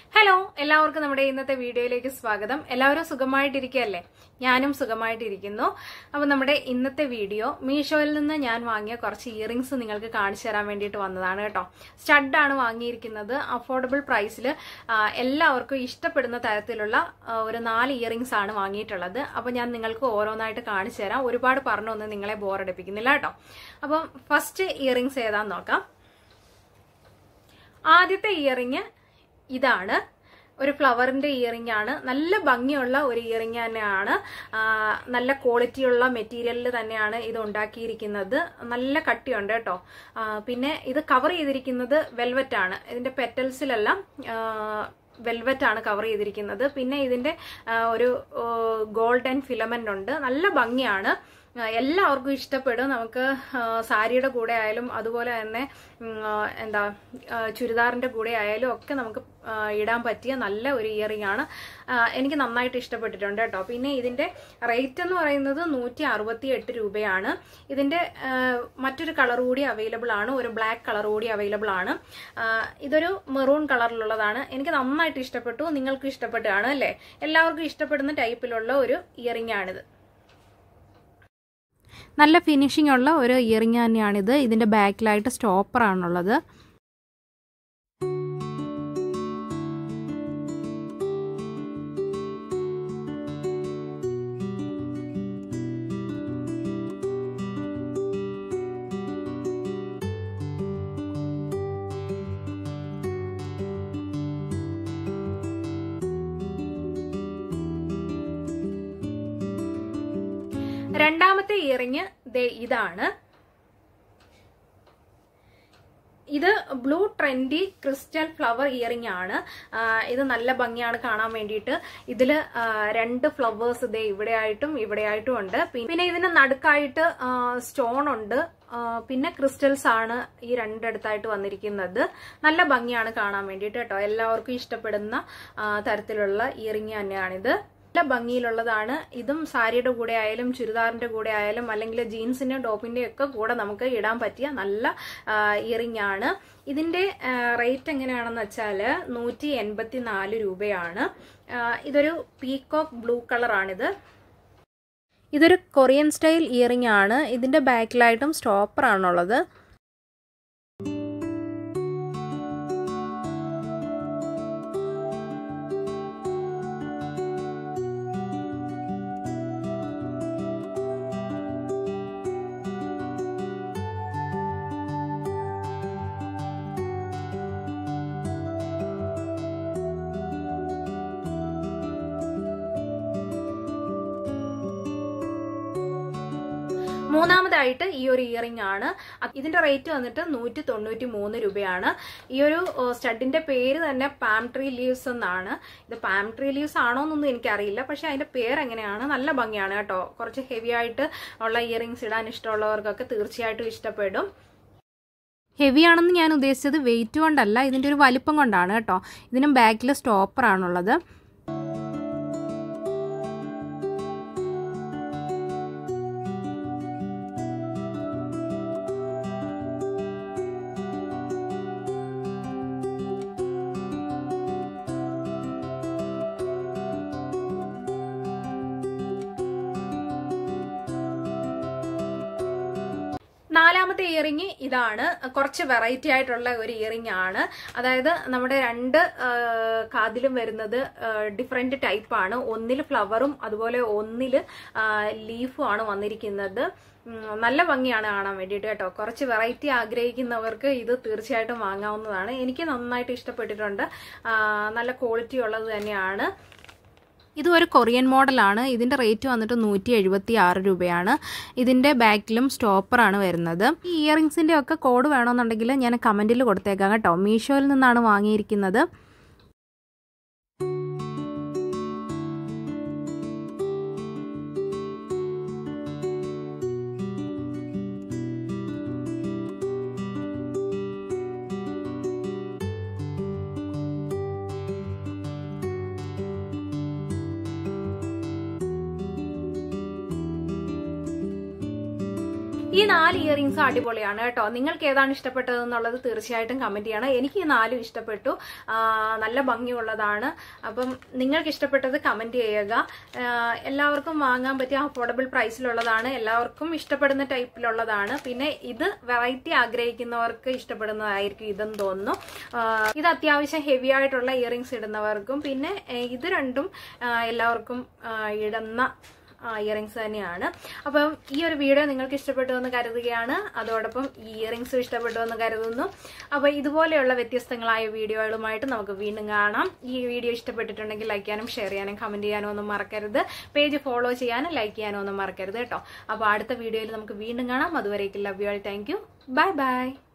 hello എല്ലാവർക്കും നമ്മുടെ ഇന്നത്തെ വീഡിയോയിലേക്ക് സ്വാഗതം എല്ലാവരും സുഖമായിട്ടിരിക്കുകയല്ലേ ഞാനും സുഖമായിട്ടിരിക്കുന്നു അപ്പോൾ നമ്മുടെ ഇന്നത്തെ വീഡിയോ മീഷോയിൽ നിന്ന് ഞാൻ വാങ്ങിയ കുറച്ച് ഇയറിങ്സ് നിങ്ങൾക്ക് കാണിച്ചു തരാൻ വേണ്ടിയിട്ട് വന്നതാണ് കേട്ടോ സ്റ്റഡാണ് വാങ്ങിയിരിക്കുന്നത് അഫോർഡബിൾ പ്രൈസിൽ എല്ലാവർക്കും ഇഷ്ടപ്പെടുന്ന തരത്തിലുള്ള ആ, ഒരു നാല് ഇയറിങ്സ് ആണ് വാങ്ങിയിട്ടുള്ളത് അപ്പോൾ ഞാൻ നിങ്ങൾക്ക് ഓരോന്നായിട്ട് കാണിച്ചു തരാം ഒരുപാട് പറഞ്ഞൊന്നും നിങ്ങളെ ബോറടിപ്പിക്കുന്നില്ല കേട്ടോ അപ്പം ഫസ്റ്റ് ഇയറിങ്സ് ഏതാന്ന് നോക്കാം ആദ്യത്തെ ഇയറിങ് ഇതാണ് ഒരു ഫ്ലവറിന്റെ ഇയറിംഗ് ആണ് നല്ല ഭംഗിയുള്ള ഒരു ഇയറിംഗ് തന്നെയാണ് ആ, നല്ല ക്വാളിറ്റിയുള്ള മെറ്റീരിയലിൽ തന്നെയാണ് ഇത് ഉണ്ടാക്കിയിരിക്കുന്നത് നല്ല കട്ടിയുണ്ട് കേട്ടോ ആ, പിന്നെ ഇത് കവർ ചെയ്തിരിക്കുന്നത് വെൽവെറ്റ് ആണ് ഇതിന്റെ പെറ്റൽസിലെല്ലാം വെൽവെറ്റ് ആണ് കവർ ചെയ്തിരിക്കുന്നത് പിന്നെ ഇതിന്റെ ആ, ഒരു ഗോൾഡൻ ഫിലമെന്റ് ഉണ്ട് നല്ല ഭംഗിയാണ് ആ, എല്ലാവർക്കും ഇഷ്ടപ്പെടും നമുക്ക് ആ, സാരിയുടെ കൂടെ ആയാലും അതുപോലെ തന്നെ ഉം, ആ, എന്താ ആ, ചുരിദാറിന്റെ കൂടെ ആയാലും ഒക്കെ നമുക്ക് ആ, ഇടാൻ പറ്റിയ നല്ല ഒരു ഇയറിംഗ് ആണ് ആ, എനിക്ക് നന്നായിട്ട് ഇഷ്ടപ്പെട്ടിട്ടുണ്ട് കേട്ടോ പിന്നെ ഇതിന്റെ റേറ്റ് എന്ന് പറയുന്നത് നൂറ്റി അറുപത്തി എട്ട് രൂപയാണ് ഇതിന്റെ ആ, മറ്റൊരു കളർ കൂടി അവൈലബിൾ ആണ് ഒരു ബ്ലാക്ക് കളർ കൂടി അവൈലബിൾ ആണ് ആ, ഇതൊരു മെറൂൺ കളറിലുള്ളതാണ് എനിക്ക് നന്നായിട്ട് ഇഷ്ടപ്പെട്ടു നിങ്ങൾക്ക് ഇഷ്ടപ്പെട്ടാണ് അല്ലേ എല്ലാവർക്കും ഇഷ്ടപ്പെടുന്ന ടൈപ്പിലുള്ള ഒരു ഇയറിംഗ് ആണിത് നല്ല ഫിനിഷിംഗ് ഉള്ള ഒരു ഇയറിംഗ് തന്നെയാണിത് ഇതിൻ്റെ ബാക്കിലായിട്ട് സ്റ്റോപ്പറാണുള്ളത് രണ്ടാമത്തെ ഇയറിങ് ദേ ഇതാണ് ഇത് blue trendy crystal flower earring ആണ് ആ, ഇത് നല്ല ഭംഗിയാണ് കാണാൻ വേണ്ടിയിട്ട് ഇതിൽ രണ്ട് ഫ്ലവേഴ്സ് ഇതേ ഇവിടെ ആയിട്ടും ഇവിടെ ആയിട്ടും ഉണ്ട് പി- പിന്നെ ഇതിന് നടുക്കായിട്ട് സ്റ്റോൺ ഉണ്ട് ആ, പിന്നെ ക്രിസ്റ്റൽസ് ആണ് ഈ രണ്ടിടത്തായിട്ട് വന്നിരിക്കുന്നത് നല്ല ഭംഗിയാണ് കാണാൻ വേണ്ടിയിട്ട് കേട്ടോ എല്ലാവർക്കും ഇഷ്ടപ്പെടുന്ന ആ, തരത്തിലുള്ള ഇയറിംഗ് തന്നെയാണിത് നല്ല ഭംഗിയിലുള്ളതാണ് ഇതും സാരിയുടെ കൂടെ ആയാലും ചുരിദാറിന്റെ കൂടെ ആയാലും അല്ലെങ്കിൽ ജീൻസിന്റെ ടോപ്പിന്റെ ഒക്കെ കൂടെ നമുക്ക് ഇടാൻ പറ്റിയ നല്ല ഇയറിംഗ് ആണ് ഇതിന്റെ റേറ്റ് എങ്ങനെയാണെന്ന് വെച്ചാൽ നൂറ്റി എൺപത്തി നാല് രൂപയാണ് ആ, ഇതൊരു പീകോക്ക് ബ്ലൂ കളറാണിത് ഇതൊരു കൊറിയൻ സ്റ്റൈൽ ഇയറിംഗ് ആണ് ഇതിന്റെ ബാക്കിലായിട്ടും സ്റ്റോപ്പർ ആണുള്ളത് മൂന്നാമതായിട്ട് ഈ ഒരു ഇയറിംഗ് ആണ് അ- ഇതിന്റെ റേറ്റ് വന്നിട്ട് നൂറ്റി തൊണ്ണൂറ്റി മൂന്ന് രൂപയാണ് ഈ ഒരു സ്റ്റഡിന്റെ പേര് തന്നെ പാം ട്രീ ലീവ്സ് എന്നാണ് ഇത് പാം ട്രീ ലീവ്സ് ആണോ എന്നൊന്നും എനിക്കറിയില്ല പക്ഷെ അതിന്റെ പേര് എങ്ങനെയാണ് നല്ല ഭംഗിയാണ് കേട്ടോ കുറച്ച് ഹെവി ആയിട്ട് ഉള്ള ഇയറിംഗ്സ് ഇടാൻ ഇഷ്ടമുള്ളവർക്കൊക്കെ തീർച്ചയായിട്ടും ഇഷ്ടപ്പെടും ഹെവി ആണെന്ന് ഞാൻ ഉദ്ദേശിച്ചത് വെയിറ്റ് കൊണ്ടല്ല ഇതിന്റെ ഒരു വലിപ്പം കൊണ്ടാണ് കേട്ടോ ഇതിനും ബാക്കിൽ സ്റ്റോപ്പർ ആണുള്ളത് നാലാമത്തെ ഇയറിംഗ് ഇതാണ് കുറച്ച് വെറൈറ്റി ആയിട്ടുള്ള ഒരു ഇയറിംഗ് ആണ് അതായത് നമ്മുടെ രണ്ട് ആ, കാതിലും വരുന്നത് ഡിഫറെന്റ് ടൈപ്പ് ആണ് ഒന്നിൽ ഫ്ലവറും അതുപോലെ ഒന്നിൽ ലീഫും ആണ് വന്നിരിക്കുന്നത് ഉം, നല്ല ഭംഗിയാണ് കാണാൻ വേണ്ടിയിട്ട് കേട്ടോ കുറച്ച് വെറൈറ്റി ആഗ്രഹിക്കുന്നവർക്ക് ഇത് തീർച്ചയായിട്ടും വാങ്ങാവുന്നതാണ് എനിക്ക് നന്നായിട്ട് ഇഷ്ടപ്പെട്ടിട്ടുണ്ട് ആ, നല്ല ക്വാളിറ്റി ഉള്ളത് തന്നെയാണ് ഇത് ഒരു കൊറിയൻ മോഡലാണ് ഇതിൻ്റെ റേറ്റ് വന്നിട്ട് നൂറ്റി എഴുപത്തി ആറ് രൂപയാണ് ഇതിൻ്റെ ബാക്കിലും സ്റ്റോപ്പറാണ് വരുന്നത് ഈ ഇയറിങ്സിൻ്റെ ഒക്കെ കോഡ് വേണമെന്നുണ്ടെങ്കിൽ ഞാൻ കമൻറ്റിൽ കൊടുത്തേക്കാം കേട്ടോ മീഷോയിൽ നിന്നാണ് വാങ്ങിയിരിക്കുന്നത് ഈ നാല് ഇയറിങ്സും അടിപൊളിയാണ് കേട്ടോ നിങ്ങൾക്ക് ഏതാണ് ഇഷ്ടപ്പെട്ടത് എന്നുള്ളത് തീർച്ചയായിട്ടും കമന്റ് ചെയ്യണം എനിക്ക് ഈ നാലും ഇഷ്ടപ്പെട്ടു ആ, നല്ല ഭംഗിയുള്ളതാണ് അപ്പം നിങ്ങൾക്ക് ഇഷ്ടപ്പെട്ടത് കമന്റ് ചെയ്യുക ആ, എല്ലാവർക്കും വാങ്ങാൻ പറ്റിയ അഫോർഡബിൾ പ്രൈസിലുള്ളതാണ് എല്ലാവർക്കും ഇഷ്ടപ്പെടുന്ന ടൈപ്പിലുള്ളതാണ് പിന്നെ ഇത് വെറൈറ്റി ആഗ്രഹിക്കുന്നവർക്ക് ഇഷ്ടപ്പെടുന്നതായിരിക്കും ഇതെന്ന് തോന്നുന്നു ആ, ഇത് അത്യാവശ്യം ഹെവി ആയിട്ടുള്ള ഇയറിങ്സ് ഇടുന്നവർക്കും പിന്നെ ഏ, ഇത് രണ്ടും ആ, എല്ലാവർക്കും ആ, ഇടുന്ന ഇയറിങ്സ് തന്നെയാണ് അപ്പം ഈ ഒരു വീഡിയോ നിങ്ങൾക്ക് ഇഷ്ടപ്പെട്ടു എന്ന് കരുതുകയാണ് അതോടൊപ്പം ഈ ഇയറിങ്സും ഇഷ്ടപ്പെട്ടു എന്ന് കരുതുന്നു അപ്പോൾ ഇതുപോലെയുള്ള വ്യത്യസ്തങ്ങളായ വീഡിയോകളുമായിട്ട് നമുക്ക് വീണ്ടും കാണാം ഈ വീഡിയോ ഇഷ്ടപ്പെട്ടിട്ടുണ്ടെങ്കിൽ ലൈക്ക് ചെയ്യാനും ഷെയർ ചെയ്യാനും കമന്റ് ചെയ്യാനും ഒന്നും മറക്കരുത് പേജ് ഫോളോ ചെയ്യാനും ലൈക്ക് ചെയ്യാനും ഒന്നും മറക്കരുത് കേട്ടോ അപ്പോൾ അടുത്ത വീഡിയോയിൽ നമുക്ക് വീണ്ടും കാണാം അതുവരേക്കും love you all thank you bye by